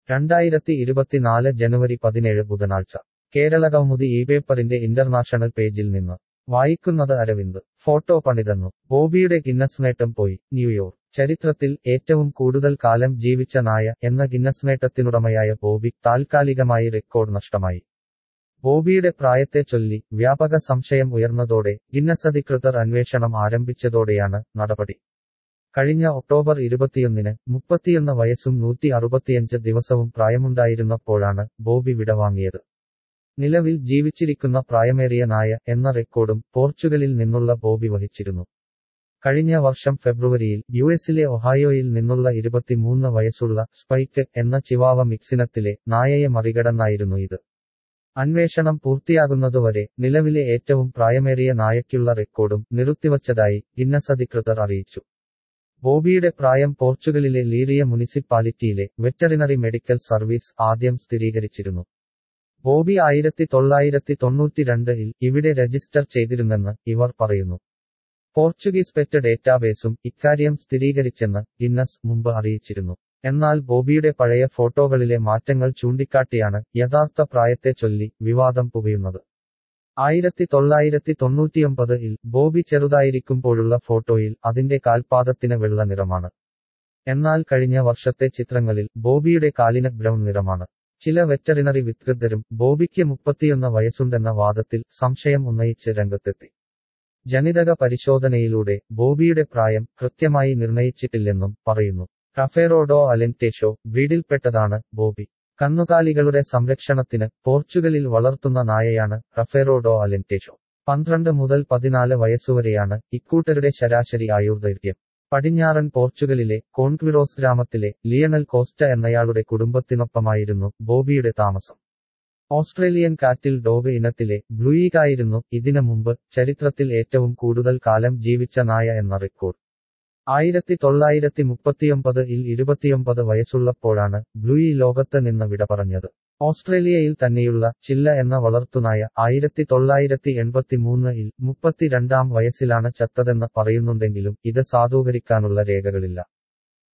രണ്ടായിരത്തി ഇരുപത്തിനാല് ജനുവരി പതിനേഴ് ബുധനാഴ്ച കേരള കൗമുദി ഈ പേപ്പറിന്റെ ഇന്റർനാഷണൽ പേജിൽ നിന്ന് വായിക്കുന്നത് അരവിന്ദ് ഫോട്ടോ പണിതെന്നു ബോബിയുടെ ഗിന്നസ് നേട്ടം പോയി ന്യൂയോർക്ക് ചരിത്രത്തിൽ ഏറ്റവും കൂടുതൽ കാലം ജീവിച്ച നായ എന്ന ഗിന്നസ് നേട്ടത്തിനുടമയായ ബോബി താൽക്കാലികമായി റെക്കോർഡ് നഷ്ടമായി ബോബിയുടെ പ്രായത്തെ ചൊല്ലി വ്യാപക സംശയം ഉയർന്നതോടെ ഗിന്നസ് അധികൃതർ അന്വേഷണം ആരംഭിച്ചതോടെയാണ് നടപടി കഴിഞ്ഞ ഒക്ടോബർ ഇരുപത്തിയൊന്നിന് മുപ്പത്തിയൊന്ന് വയസ്സും നൂറ്റി അറുപത്തിയഞ്ച് ദിവസവും പ്രായമുണ്ടായിരുന്നപ്പോഴാണ് ബോബി വിടവാങ്ങിയത് നിലവിൽ ജീവിച്ചിരിക്കുന്ന പ്രായമേറിയ നായ എന്ന റെക്കോർഡും പോർച്ചുഗലിൽ നിന്നുള്ള ബോബി വഹിച്ചിരുന്നു കഴിഞ്ഞ വർഷം ഫെബ്രുവരിയിൽ യുഎസിലെ ഒഹായോയിൽ നിന്നുള്ള ഇരുപത്തിമൂന്ന് വയസ്സുള്ള സ്പൈക്ക് എന്ന ചിവാവ മിക്സിനത്തിലെ നായയെ മറികടന്നായിരുന്നു ഇത് അന്വേഷണം പൂർത്തിയാകുന്നതുവരെ നിലവിലെ ഏറ്റവും പ്രായമേറിയ നായയ്ക്കുള്ള റെക്കോർഡും നിർത്തിവച്ചതായി ഗിന്നസ് അധികൃതർ അറിയിച്ചു ബോബിയുടെ പ്രായം പോർച്ചുഗലിലെ ലീറിയ മുനിസിപ്പാലിറ്റിയിലെ വെറ്ററിനറി മെഡിക്കൽ സർവീസ് ആദ്യം സ്ഥിരീകരിച്ചിരുന്നു ബോബി ആയിരത്തി തൊള്ളായിരത്തി തൊണ്ണൂറ്റിരണ്ടിൽ ഇവിടെ രജിസ്റ്റർ ചെയ്തിരുന്നെന്ന് ഇവർ പറയുന്നു പോർച്ചുഗീസ് പെറ്റ് ഡേറ്റാബേസും ഇക്കാര്യം സ്ഥിരീകരിച്ചെന്ന് ഗിന്നസ് മുമ്പ് അറിയിച്ചിരുന്നു എന്നാൽ ബോബിയുടെ പഴയ ഫോട്ടോകളിലെ മാറ്റങ്ങൾ ചൂണ്ടിക്കാട്ടിയാണ് യഥാർത്ഥ പ്രായത്തെ ചൊല്ലി വിവാദം പുകയുന്നത് ആയിരത്തി തൊള്ളായിരത്തി തൊണ്ണൂറ്റിയൊമ്പതിൽ ബോബി ചെറുതായിരിക്കുമ്പോഴുള്ള ഫോട്ടോയിൽ അതിന്റെ കാൽപാദത്തിന് വെള്ള നിറമാണ് എന്നാൽ കഴിഞ്ഞ വർഷത്തെ ചിത്രങ്ങളിൽ ബോബിയുടെ കാലിന് ബ്രൗൺ നിറമാണ് ചില വെറ്ററിനറി വിദഗ്ധരും ബോബിക്ക് മുപ്പത്തിയൊന്ന് വയസ്സുണ്ടെന്ന വാദത്തിൽ സംശയം ഉന്നയിച്ച് രംഗത്തെത്തി ജനിതക പരിശോധനയിലൂടെ ബോബിയുടെ പ്രായം കൃത്യമായി നിർണയിച്ചിട്ടില്ലെന്നും പറയുന്നു റഫേറോഡോ അലെന്റേഷോ ബ്രീഡിൽപ്പെട്ടതാണ് ബോബി കന്നുകാലികളുടെ സംരക്ഷണത്തിന് പോർച്ചുഗലിൽ വളർത്തുന്ന നായയാണ് റഫേറോഡോ അലെന്റേഷോ പന്ത്രണ്ട് മുതൽ പതിനാല് വയസ്സുവരെയാണ് ഇക്കൂട്ടരുടെ ശരാശരി ആയുർദൈർഘ്യം പടിഞ്ഞാറൻ പോർച്ചുഗലിലെ കോൺക്വിറോസ് ഗ്രാമത്തിലെ ലിയണൽ കോസ്റ്റ എന്നയാളുടെ കുടുംബത്തിനൊപ്പമായിരുന്നു ബോബിയുടെ താമസം ഓസ്ട്രേലിയൻ കാറ്റിൽ ഡോഗ് ഇനത്തിലെ ബ്ലൂയിക്കായിരുന്നു ഇതിനു മുമ്പ് ചരിത്രത്തിൽ ഏറ്റവും കൂടുതൽ കാലം ജീവിച്ച നായ എന്ന റെക്കോർഡ് ആയിരത്തി തൊള്ളായിരത്തി മുപ്പത്തിയൊമ്പതിൽ ഇരുപത്തിയൊമ്പത് വയസ്സുള്ളപ്പോഴാണ് ബ്ലൂയി ലോകത്ത് നിന്ന് വിട പറഞ്ഞത് ഓസ്ട്രേലിയയിൽ തന്നെയുള്ള ചില്ല എന്ന വളർത്തുനായ ആയിരത്തി തൊള്ളായിരത്തി എൺപത്തിമൂന്നിൽ മുപ്പത്തിരണ്ടാം വയസ്സിലാണ് ചത്തതെന്ന് പറയുന്നുണ്ടെങ്കിലും ഇത് സാധൂകരിക്കാനുള്ള രേഖകളില്ല